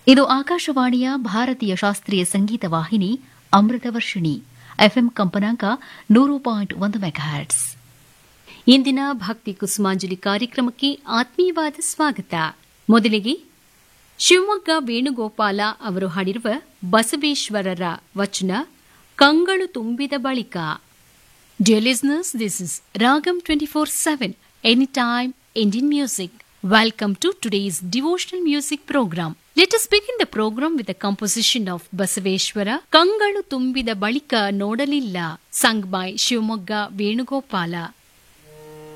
ಇದು ಆಕಾಶವಾಣಿಯ ಭಾರತೀಯ ಶಾಸ್ತ್ರೀಯ ಸಂಗೀತ ವಾಹಿನಿ ಅಮೃತ ವರ್ಷಿಣಿ ಎಫ್ಎಂ ಕಂಪನಾಂಕ ನೂರು ಪಾಯಿಂಟ್ ಒಂದು ಮೆಗಾಹರ್ಟ್ಸ್ ಇಂದಿನ ಭಕ್ತಿ ಕುಸುಮಾಂಜಲಿ ಕಾರ್ಯಕ್ರಮಕ್ಕೆ ಆತ್ಮೀಯವಾದ ಸ್ವಾಗತ ಮೊದಲಿಗೆ ಶಿವಮೊಗ್ಗ ವೇಣುಗೋಪಾಲ ಅವರು ಹಾಡಿರುವ ಬಸವೇಶ್ವರರ ವಚನ ಕಂಗಳು ತುಂಬಿದ ಬಳಿಕ Dear listeners, this is Ragam 24-7, anytime Indian music. Welcome to today's devotional music program. Let us begin the program with a composition of Basaveshwara, Kangalu Tumbida Balika Nodalilla, sung by Shivamogga Venugopala.